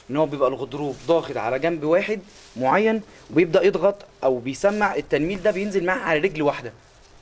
ان هو بيبقى الغضروف ضاغط على جنب واحد معين وبيبدا يضغط او بيسمع التنميل ده بينزل معاه على رجل واحده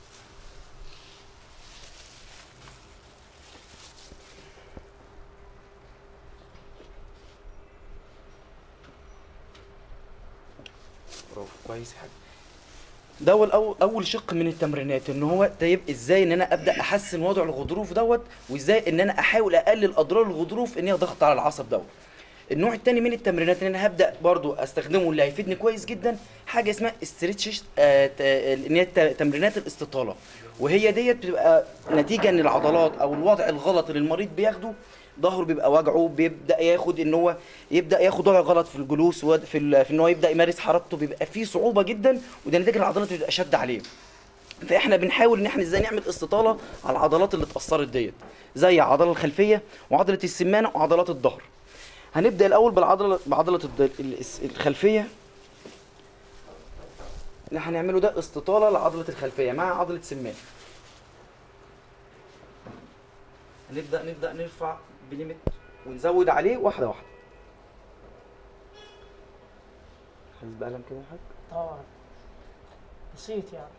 برافو كويس يا حاج ده اول اول اول شق من التمرينات ان هو طيب ازاي ان انا ابدا احسن وضع الغضروف دوت وازاي ان انا احاول اقلل اضرار الغضروف ان هي ضغط على العصب دوت النوع الثاني من التمرينات اللي انا هبدا برضو استخدمه اللي هيفيدني كويس جدا حاجه اسمها استريتش ان هي ت- تمرينات الاستطاله وهي ديت بتبقى نتيجه ان العضلات او الوضع الغلط اللي المريض بياخده ظهره بيبقى وجعه بيبدا ياخد ان هو يبدا ياخد وضع غلط في الجلوس وفي في, ال- في ان هو يبدا يمارس حركته بيبقى فيه صعوبه جدا وده نتيجه العضلات بتبقى شد عليه فاحنا بنحاول ان احنا ازاي نعمل استطاله على العضلات اللي اتاثرت ديت زي العضله الخلفيه وعضله السمانه وعضلات الظهر هنبدا الاول بالعضله بعضله الد- ال- الس- الخلفيه اللي هنعمله ده استطاله لعضله الخلفيه مع عضله سمان هنبدا نبدا نرفع بليمت ونزود عليه واحده واحده حاسس بقلم كده يا حاج طبعا بسيط يعني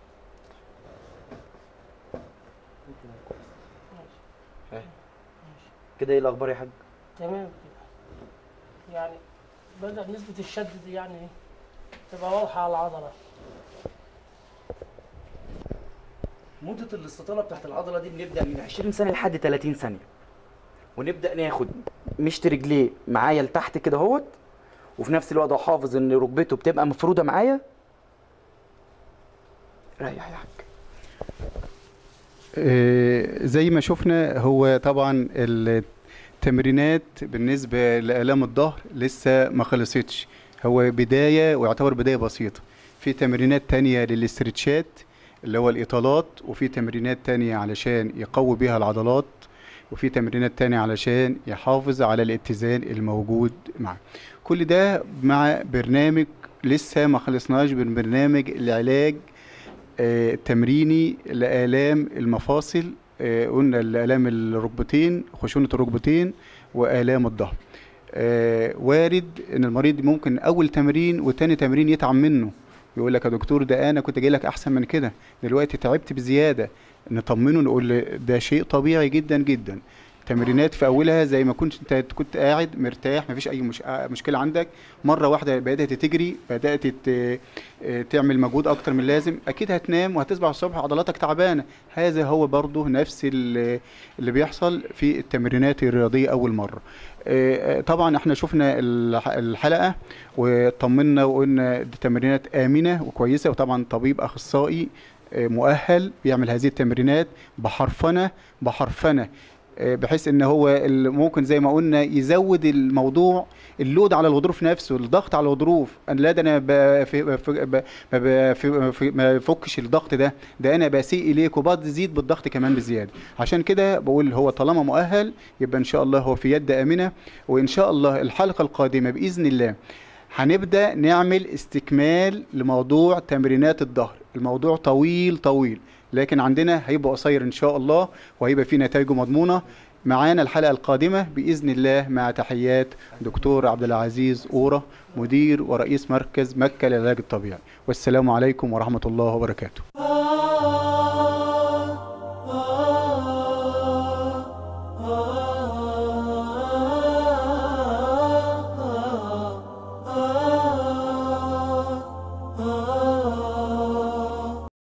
ماشي كده ايه الاخبار يا حاج تمام كده يعني بدأ نسبة الشد دي يعني إيه؟ تبقى واضحة على العضلة مدة الاستطالة بتاعت العضلة دي بنبدأ من 20 ثانية لحد 30 ثانية ونبدأ ناخد مشط رجليه معايا لتحت كده اهوت وفي نفس الوقت احافظ ان ركبته بتبقى مفرودة معايا ريح يا حاج آه، زي ما شفنا هو طبعا التمرينات بالنسبة لآلام الظهر لسه ما خلصتش هو بداية ويعتبر بداية بسيطة في تمرينات تانية للاسترتشات اللي هو الإطالات وفي تمرينات تانية علشان يقوي بيها العضلات وفي تمرينات تانية علشان يحافظ على الاتزان الموجود معه كل ده مع برنامج لسه ما خلصناش من برنامج العلاج آه، التمريني لآلام المفاصل آه، قلنا الآلام الركبتين خشونة الركبتين وآلام الظهر آه، وارد ان المريض ممكن اول تمرين وتاني تمرين يتعب منه يقول لك يا دكتور ده انا كنت جاي لك احسن من كده دلوقتي تعبت بزياده نطمنه نقول له ده شيء طبيعي جدا جدا تمرينات في اولها زي ما كنت انت كنت قاعد مرتاح مفيش اي مش... آه، مشكله عندك مره واحده بدات تجري بدات ت... آه، تعمل مجهود اكتر من اللازم اكيد هتنام وهتصبح الصبح عضلاتك تعبانه هذا هو برضه نفس ال- اللي بيحصل في التمرينات الرياضيه اول مره آه، آه، طبعا احنا شفنا الح- الحلقه وطمنا وقلنا دي تمرينات امنه وكويسه وطبعا طبيب اخصائي آه، مؤهل بيعمل هذه التمرينات بحرفنه بحرفنه آه، بحيث ان هو ال- ممكن زي ما قلنا يزود الموضوع اللود على الغضروف نفسه الضغط على الغضروف انا لا ده انا ب- في- ب- ب- ما ب- في- ما بفكش الضغط ده ده انا بسيء اليك وبزيد بالضغط كمان بزياده عشان كده بقول هو طالما مؤهل يبقى ان شاء الله هو في يد امنه وان شاء الله الحلقه القادمه باذن الله هنبدا نعمل استكمال لموضوع تمرينات الظهر الموضوع طويل طويل لكن عندنا هيبقى قصير ان شاء الله وهيبقى فيه نتائجه مضمونه معانا الحلقه القادمه باذن الله مع تحيات دكتور عبد العزيز اورا مدير ورئيس مركز مكه للعلاج الطبيعي والسلام عليكم ورحمه الله وبركاته